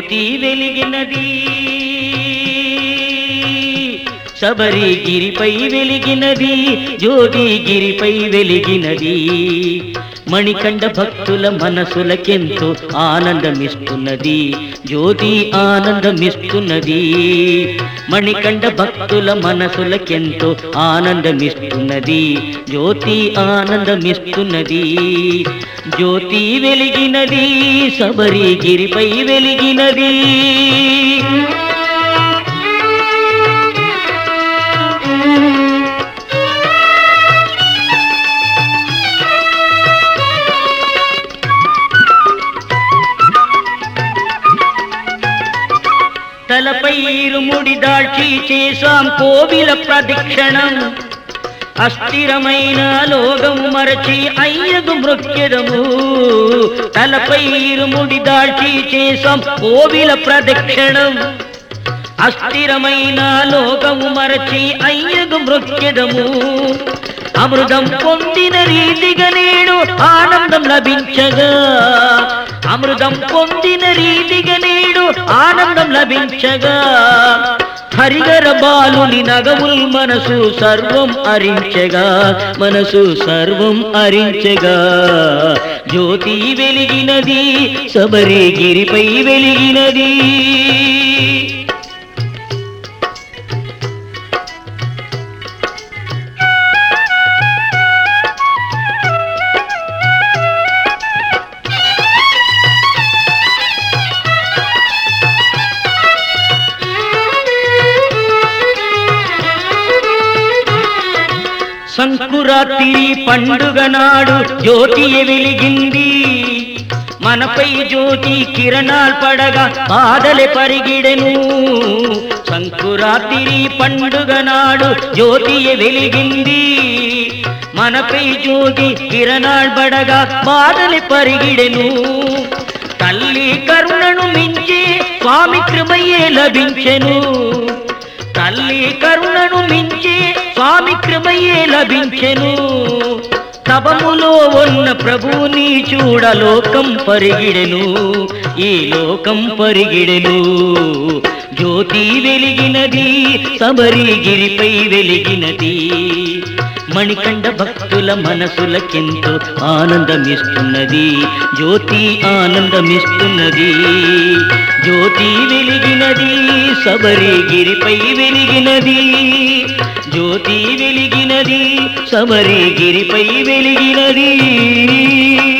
జ్యోతి వెలిగినది శబరి గిరిపై వెలిగినది జ్యోతి గిరిపై వెలిగినది మణికంఠ భక్తుల మనసులకెంతో ఆనందమిస్తున్నది జ్యోతి ఆనందమిస్తున్నది మణికంఠ భక్తుల మనసులకెంతో ఆనందమిస్తున్నది జ్యోతి ఆనందమిస్తున్నది జ్యోతి వెలిగినది శబరి గిరిపై వెలిగినది తలపై ఇరుముడి దాల్చి చేశాం కోవిల ప్రదక్షిణం అస్థిరమైన లోగం మరచి అయ్యదు మృక్యదము తలపై ఇరుముడి దాల్చి చేశాం కోవిల ప్రదక్షిణం అస్థిరమైన లోకము మరచి అయ్యగు మృత్యదము అమృతం పొందిన రీతిగా నేడు ఆనందం లభించగా అమృతం పొందిన రీతిగా నేడు ఆనందం లభించగా హరిగర బాలుని నగముల్ మనసు సర్వం అరించగా మనసు సర్వం అరించగా జ్యోతి వెలిగినది శబరి గిరిపై వెలిగినది సంకురాత్రి పండుగ నాడు జ్యోతి వెలిగింది మనపై జ్యోతి కిరణాలు పడగా బాధలే పరిగిడెను సంకురాత్రి పండుగ నాడు జ్యోతి వెలిగింది మనపై జ్యోతి కిరణాలు పడగా బాధలే పరిగిడెను తల్లి కరుణను మించి స్వామి కృపయే లభించెను తల్లి కరుణను మించి స్వామి కృపయే లభించెను తపములో ఉన్న ప్రభుని చూడ లోకం పరిగిడెను ఈ లోకం పరిగిడెను జ్యోతి వెలిగినది శబరి గిరిపై వెలిగినది మణికంఠ భక్తుల మనసులకెంతో ఆనందమిస్తున్నది జ్యోతి ఆనందమిస్తున్నది జ్యోతి వెలిగినది శబరి గిరిపై వెలిగినది జ్యోతి వెలిగినది శబరి గిరిపై వెలిగినది